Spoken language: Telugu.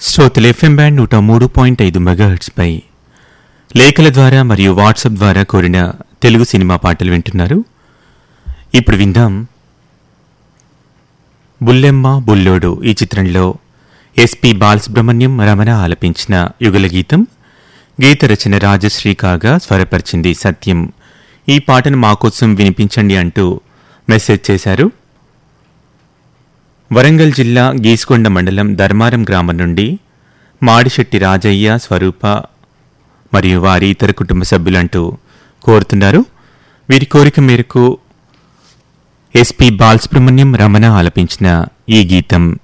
శ్రోతలు ఎఫ్ఎం బ్యాండ్ నూట మూడు పాయింట్ ఐదు మెగాహెట్స్పై లేఖల ద్వారా మరియు వాట్సాప్ ద్వారా కోరిన తెలుగు సినిమా పాటలు వింటున్నారు ఇప్పుడు విందాం బుల్లెమ్మ బుల్లోడు ఈ చిత్రంలో ఎస్పి బాలసుబ్రహ్మణ్యం రమణ ఆలపించిన యుగల గీతం గీత రచన రాజశ్రీ కాగా స్వరపరిచింది సత్యం ఈ పాటను మా కోసం వినిపించండి అంటూ మెసేజ్ చేశారు వరంగల్ జిల్లా గీసుకొండ మండలం ధర్మారం గ్రామం నుండి మాడిశెట్టి రాజయ్య స్వరూప మరియు వారి ఇతర కుటుంబ సభ్యులంటూ కోరుతున్నారు వీరి కోరిక మేరకు ఎస్పి బాలసుబ్రహ్మణ్యం రమణ ఆలపించిన ఈ గీతం